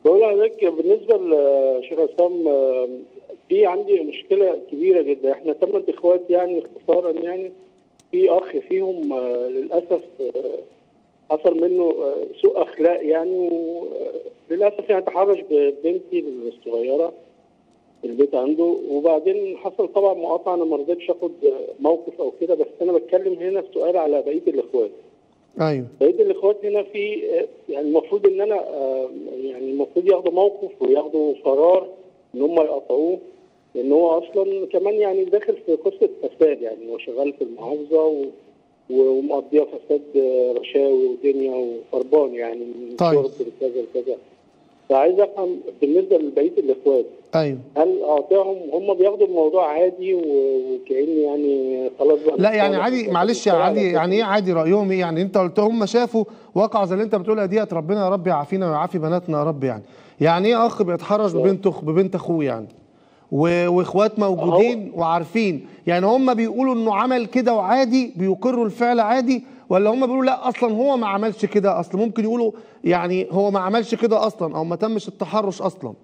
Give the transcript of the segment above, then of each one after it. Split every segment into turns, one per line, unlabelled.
بقول لحضرتك بالنسبه لشيخ عصام آه، في عندي مشكله كبيره جدا احنا ثمان اخوات يعني اختصارا يعني في اخ فيهم آه، للاسف آه، حصل منه آه، سوء اخلاق يعني وللاسف يعني تحرش ببنتي الصغيره في البيت عنده وبعدين حصل طبعا مقاطعه انا ما رضيتش اخد موقف او كده بس انا بتكلم هنا في سؤال على بقيه الاخوات
ايوه
بقيه الاخوات هنا في يعني المفروض ان انا آه، يعني المفروض ياخدوا موقف وياخدوا قرار ان هم يقطعوه لان هو اصلا كمان يعني داخل في قصه فساد يعني هو شغال في المحافظه و و- ومقضيها فساد آه، رشاوي ودنيا وخربان يعني من
طيب.
شرب لكذا لكذا فعايز افهم بالنسبه لبقيه الاخوات
ايوه
هل اقاطعهم هم بياخدوا الموضوع عادي و- وكأن يعني خلاص بقى
لا يعني
نتصالح
عادي
ونتفق
معلش يا
على
عادي
كده.
يعني ايه عادي رايهم ايه يعني انت قلت هم شافوا واقعه زي اللي انت بتقولها ديت ربنا يا رب يعافينا ويعافي بناتنا يا رب يعني يعني ايه اخ بيتحرش ببنت أخ ببنت اخوه يعني و- واخوات موجودين وعارفين يعني هم بيقولوا انه عمل كده وعادي بيقروا الفعل عادي ولا هم بيقولوا لا اصلا هو ما عملش كده اصلا ممكن يقولوا يعني هو ما عملش كده اصلا او ما تمش التحرش اصلا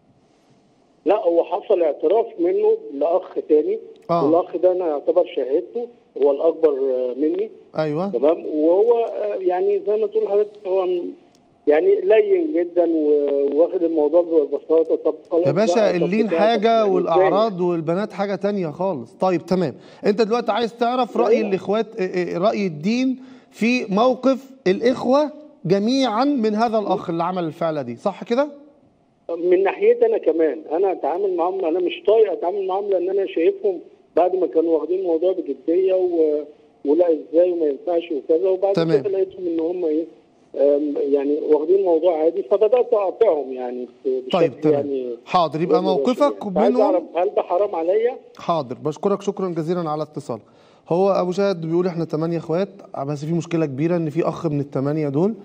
لا هو حصل اعتراف منه لاخ تاني
آه.
والاخ ده انا يعتبر شهادته هو الاكبر آه، مني
ايوه
تمام وهو آه، يعني زي ما تقول حضرتك هو م- يعني لين جدا و- واخد الموضوع ببساطه طب خلاص
يا باشا
بقى، طب
اللين
بتاع-
حاجة
يعني
والأعراض والبنات حاجة تانية خالص طيب تمام أنت دلوقتي عايز تعرف رأي
أيوة.
الإخوات إيه- إيه، رأي الدين في موقف الإخوة جميعا من هذا الأخ اللي عمل الفعلة دي صح كده؟
من ناحيتي انا كمان انا اتعامل معاهم انا مش طايق اتعامل معاهم لان انا شايفهم بعد ما كانوا واخدين الموضوع بجديه و... ولا ازاي وما ينفعش وكذا وبعد
تمام.
كده لقيتهم ان هم ايه آم، يعني واخدين الموضوع عادي فبدات اقاطعهم يعني بشكل
طيب تمام
يعني
حاضر يبقى
غير مباشر
موقفك
يعني. عايز
وبينهم
اعرف هل ده حرام عليا؟
حاضر بشكرك شكرا جزيلا على اتصال هو ابو شاهد بيقول احنا ثمانية اخوات بس في مشكله كبيره ان في اخ من الثمانيه دول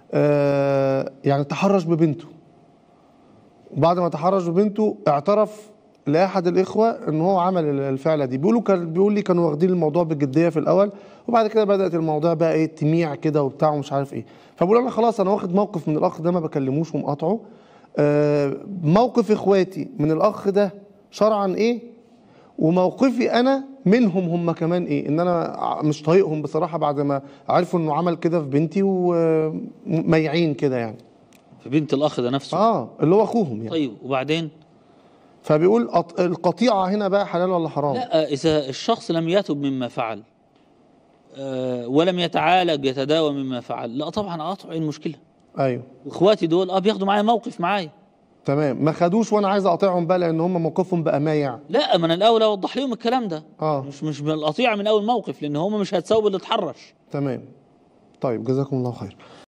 آه يعني تحرش ببنته وبعد ما تحرش ببنته اعترف لاحد الاخوه ان هو عمل الفعله دي بيقولوا كان بيقول لي كانوا واخدين الموضوع بجديه في الاول وبعد كده بدات الموضوع بقى ايه تميع كده وبتاع ومش عارف ايه فبقول انا خلاص انا واخد موقف من الاخ ده ما بكلموش ومقاطعه آه موقف اخواتي من الاخ ده شرعا ايه وموقفي انا منهم هم كمان ايه ان انا ع- مش طايقهم بصراحه بعد ما عرفوا انه عمل كده في بنتي وميعين كده يعني
في بنت الاخ ده نفسه
اه اللي هو اخوهم يعني
طيب وبعدين
فبيقول أط- القطيعه هنا بقى حلال ولا حرام
لا اذا الشخص لم يتب مما فعل آه، ولم يتعالج يتداوى مما فعل لا طبعا اقاطع ايه المشكله
ايوه
واخواتي دول اه بياخدوا معايا موقف معايا
تمام ما خدوش وانا عايز اقاطعهم بقى لان هم موقفهم بقى مايع
لا من الاول اوضح لهم الكلام ده
اه
مش مش من القطيعه من اول موقف لان هم مش هتساوي اللي اتحرش
تمام طيب جزاكم الله خير